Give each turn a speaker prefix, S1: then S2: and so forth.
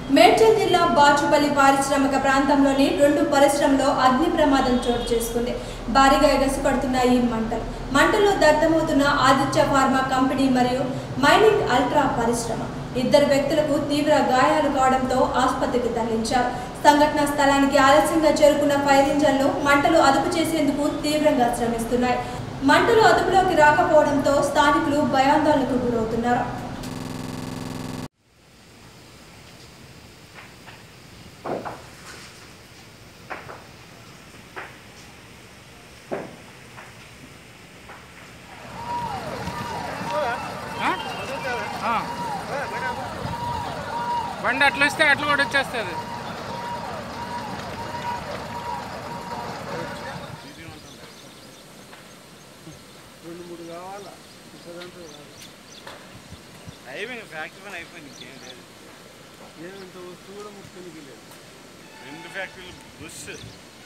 S1: మేడ్చల్ జిల్లా బాచుపల్లి పారిశ్రామిక ప్రాంతంలోని రెండు పరిశ్రమలో అగ్ని ప్రమాదం చోటు చేసుకుంది భారీగా ఎగసిపడుతున్న ఈ మంటలు మంటలు దగ్ధమవుతున్న ఆదిత్య ఫార్మా కంపెనీ మరియు మైనింగ్ అల్ట్రా పరిశ్రమ ఇద్దరు వ్యక్తులకు తీవ్ర గాయాలు కావడంతో ఆసుపత్రికి తరలించారు సంఘటనా స్థలానికి ఆలస్యంగా చేరుకున్న ఫైర్ ఇంజన్లు మంటలు అదుపు చేసేందుకు తీవ్రంగా శ్రమిస్తున్నాయి మంటలు అదుపులోకి రాకపోవడంతో స్థానికులు భయాందోళనకు గురవుతున్నారు
S2: ఆ? ఆ. బండి అట్లా ఇస్తే అట్లా కూడా వచ్చేస్తుంది
S3: అయిపోయింది ఫ్యాక్టరీ పని అయిపోయింది ఇంకేం లేదు
S4: ఏమంత వస్తువు కూడా ముఖ్యానికి లేదు
S3: రెండు ఫ్యాక్టరీలు బుష్